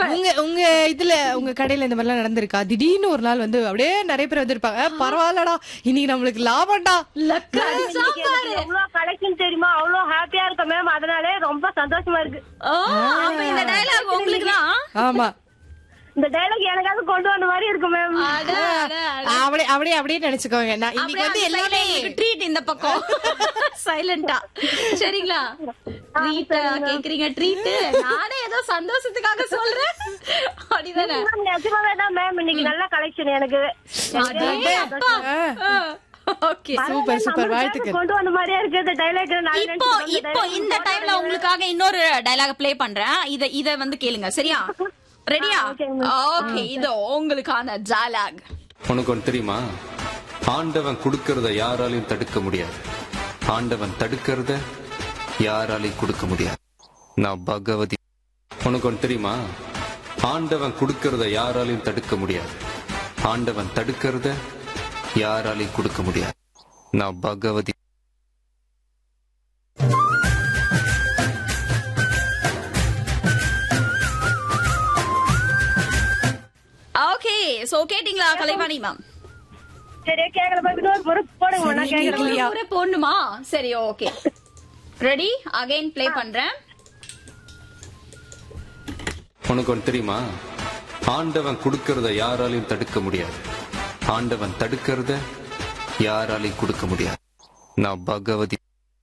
உங்க உங்க இதுல உங்க கடையில இந்த மாதிரிலாம் நடந்திருக்கா திடீர்னு ஒரு நாள் வந்து அப்படியே நிறைய பேர் வந்திருப்பாங்க "அஹ், பரவாயில்லடா இன்னைக்கு நம்மளுக்கு லாபம்டா லக்கு அடிச்சா பாரு. எவ்வளவு கலெக்ஷன் தெரியுமா அவ்வளவு ஹாப்பியா இருக்கும் மேம் அதனாலே ரொம்ப சந்தோஷமா இருக்கு ஓ, அப்ப இந்த dialogue உங்களுக்குதான்? ஆமா இந்த டைலாக் எனக்காக கொண்டு வந்த மாதிரி இருக்கு மேம் அட, அட, அட. அப்படியே அப்படியே அப்படியே நினைச்சுக்கோங்க நான் இன்னைக்கு அப்படியே வந்து அந்த side ல எல்லாமே உங்களுக்கு treat இந்த பக்கம் சைலண்டா சரிங்களா ட்ரீட் கேக்குறீங்க ட்ரீட் நானே ஏதோ சந்தோஷத்துக்காக சொல்றேன் அப்படிதானே மேம், நிஜமாவே தான் மேம் இன்னைக்கு நல்ல கலெக்ஷன் எனக்கு அதே அப்பா ஓகே சூப்பர் சூப்பர் நம்மளுக்காக வாழ்த்துக்கள் கொண்டு வந்த மாதிரியா இருக்கு இந்த டைலாக் இப்போ இப்போ இந்த டைம்ல உங்களுக்காக இன்னொரு டயலாக் ப்ளே பண்றேன் இத இத வந்து கேளுங்க சரியா ரெடியா ஓகே இது உங்களுக்கான டயலாக் உனக்கு ஒன்று தெரியுமா ஆண்டவன் கொடுக்கறத யாராலையும் தடுக்க முடியாது ஆண்டவன் தடுக்கிறத யாராலையும் கொடுக்க முடியாது நான் பகவதி உனக்கு ஒன்று தெரியுமா ஆண்டவன் கொடுக்கறத யாராலையும் தடுக்க முடியாது ஆண்டவன் தடுக்கிறத யாராலையும் கொடுக்க முடியாது நான் பகவதி ஓகே சோ கேட்டிங்களா கலைவாணி மேம் சரி கேக்கல மேம் இன்னொரு பொறுப்பு போடுங்க நான் கேக்குறேன் ஒரே போடணுமா சரி ஓகே ரெடி அகைன் ப்ளே பண்றேன் உனக்கு ஒன்று தெரியுமா ஆண்டவன் கொடுக்கறத யாராலையும் தடுக்க முடியாது ஆண்டவன் தடுக்கிறத யாராலையும் கொடுக்க முடியாது நான் Bhagavathi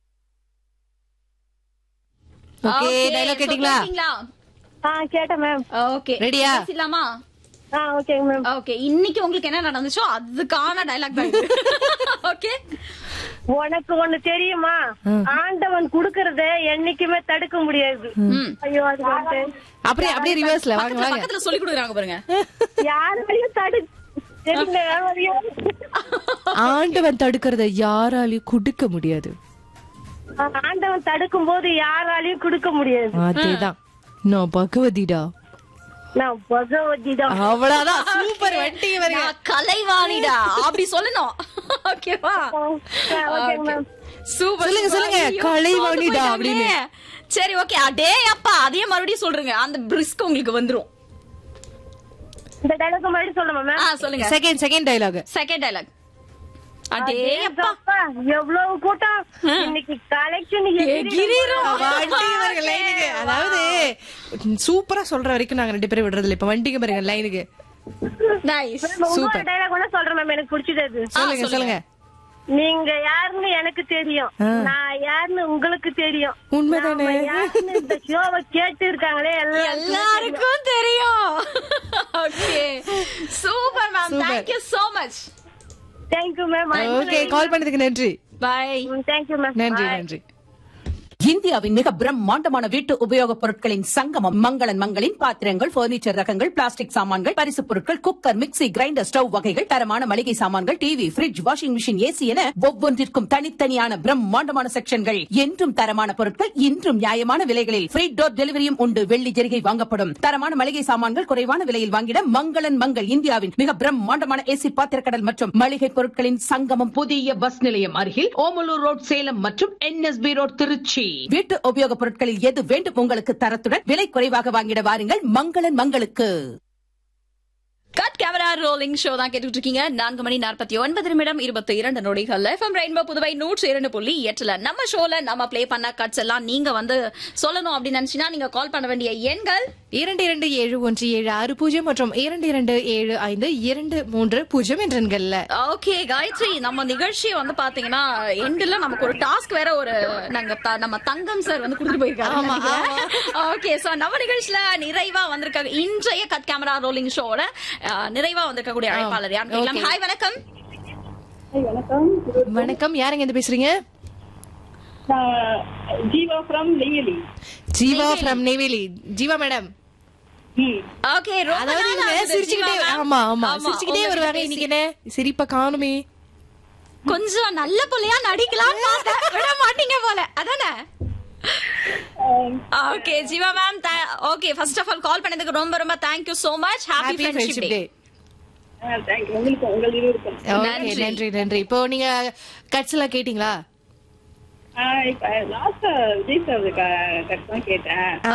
okay Okay, dialogue so கேட்டிங்களா கேட்டிங்களா ஆ கேட்டேன் மேம் ஓகே Ready-யா? பேசலாமா ஆ ஓகேங்க மேம் ஓகே இன்னைக்கு உங்களுக்கு என்ன நடந்துச்சோ அதுக்கான டயலாக் தான் ஓகே உனக்கு ஒண்ணு தெரியுமா ஆண்டவன் குடுக்கறத என்னைக்குமே தடுக்க முடியாது ம் ஐயோ அது வந்து அப்படியே அப்படியே ரிவர்ஸ்ல வாங்க பக்கத்துல வாங்க பக்கத்துல சொல்லி கொடுக்குறாங்க பாருங்க யாராலையும் தடு தெரியுங்க, யாராலையும். ஆண்டவன் தடுக்கிறத யாராலையும் கொடுக்க முடியாது ஆண்டவன் தடுக்கும் போது யாராலையும் கொடுக்க முடியாது அதேதான் நான் பகவதிடா நான் பகவதி தான் அவ்வளவுதான் சூப்பர் வண்டிங்க வருங்க நான் கலைவாணிடா அப்படி சொல்லணும் ஓகேவா ஓகேங்க மேம் சூப்பர் சொல்லுங்க, சொல்லுங்க. கலைவாணிடா அப்படின்னு. சரி ஓகே அடே அப்பா அதே மறுபடியும் சொல்றேங்க அந்த பிரிஸ்க் உங்களுக்கு வந்துரும் இந்த டைலாக் மறுபடியும் சொல்லணுமா மேம் ஆ சொல்லுங்க second second dialogue second dialogue அடே அப்பா அப்பா, எவ்வளவு கூட்டம் இன்னைக்கு கலெக்ஷன் எகிரிரும். வண்டிங்க பாருங்க லைனுக்கு அதாவது சூப்பரா சொல்ற வரைக்கும் நாங்க ரெண்டு பேரும் விடுறதில்ல இப்ப வண்டிங்க பாருங்க லைனுக்கு நைஸ் உங்களோட டைலாக் கூட சொல்றேன் மேம் எனக்கு பிடிச்சது அது. சொல்லுங்க சொல்லுங்க நீங்க யாருன்னு எனக்கு தெரியும் நான் யாருன்னு உங்களுக்கு தெரியும் உண்மைதானே? நாம யாருன்னு இந்த ஷோவை கேட்டு இருக்காங்களே எல்லாருக்கும் எல்லாருக்கும் தெரியும் okay super ma'am Super. Thank you so much thank you ma'am okay call பண்ணதுக்கு நன்றி பை தேங்க்யூ மேம் நன்றி நன்றி இந்தியாவின் மிக பிரம்மாண்டமான வீட்டு உபயோகப் பொருட்களின் சங்கமம் மங்களன் மங்களின் பாத்திரங்கள் பர்னிச்சர் ரகங்கள் பிளாஸ்டிக் சாமான்கள் பரிசுப் பொருட்கள் குக்கர் மிக்ஸி கிரைண்டர் ஸ்டவ் வகைகள் தரமான மளிகை சாமான்கள் TV fridge washing machine AC என ஒவ்வொன்றிற்கும் தனித்தனியான பிரம்மாண்டமான செக்ஷன்கள் என்றும் தரமான பொருட்கள் இன்றும் நியாயமான விலைகளில் ஃப்ரீ டோர் டெலிவரியும் உண்டு வெள்ளி ஜெரிகை வாங்கப்படும் தரமான மளிகை சாமான்கள் குறைவான விலையில் வாங்கிட மங்களன் மங்கள் இந்தியாவின் மிக பிரம்மாண்டமான ஏசி பாத்திரக்கடல் மற்றும் மளிகை பொருட்களின் சங்கமம் புதிய பஸ் நிலையம் அருகில் ஓமலூர் ரோட் சேலம் மற்றும் என்எஸ்பி ரோட் திருச்சி வீட்டு உபயோகப் பொருட்களில் எது வேண்டும் உங்களுக்கு தரத்துடன் விலை குறைவாக வாங்கிட வாருங்கள் மங்களன் மங்களுக்கு கட் கேமரா ரோலிங் ஷோ தான் கேட்டுட்டு இருக்கீங்க நான்கு மணி நாற்பத்தி ஒன்பது நிமிடம் இருபத்தி இரண்டு நொடிகள் எஃப்எம் ரெயின்போ புதுவை நூற்றி இரண்டு புள்ளி எட்டுல நம்ம ஷோல நம்ம ப்ளே பண்ண கட்ஸ் எல்லாம் நீங்க வந்து சொல்லணும் அப்படின்னு நினைச்சீங்கன்னா நீங்க கால் பண்ண வேண்டிய எண்கள் இரண்டு இரண்டு ஏழு ஒன்று ஏழு ஆறு பூஜ்ஜியம் மற்றும் இரண்டு இரண்டு ஏழு ஐந்து இரண்டு மூன்று பூஜ்ஜியம் என்ற எண்கள்ல ஓகே காயத்ரி நம்ம நிகழ்ச்சி வந்து பாத்தீங்கன்னா எண்டுல நமக்கு ஒரு டாஸ்க் வேற ஒரு நாங்க த- நம்ம தங்கம் சார் வந்து கொடுத்துட்டு போயிருக்காங்க ஓகே சோ நம்ம நிகழ்ச்சியில நிறைவா வந்திருக்காங்க இன்றைய கட் கேமரா ரோலிங் ஷோட நிறைவா வந்திருக்கக்கூடிய அழைப்பாளர் யாருன்னு கேட்கலாம். Okay. ஹாய் வணக்கம் வணக்கம் யாருங்க இருந்து பேசுறீங்க Jeeva from Neyveli Jeeva from Neyveli Jeeva madam okay ரொம்ப அதாவது நாள் இவங்க ஆகுது, சிரிச்சுக்கிட்டே ஜீவா ma'am. ஆமா ஆமா ஆமா, சிரிச்சுக்கிட்டே உங்ககிட்ட வருவாங்க பேசி. இன்னைக்கு என்ன சிரிப்பா காணுமே கொஞ்சம் நல்ல புள்ளையா நடிக்கலாம் பார்த்தேன். விட மாட்டீங்க போல அதானே okay Jeeva ma'am okay first of all call பண்ணதுக்கு ரொம்ப ரொம்ப thank you so much happy happy friendship friendship day day thank you உங்களுக்கு உங்கள் இருவருக்கும் ஓகே நன்றி. நன்றி நன்றி இப்போ நீங்க கட்ஸ் எல்லாம் கேட்டீங்களா இப்ப லாஸ்ட் விஜய் சார் கட் தான் கேட்டேன்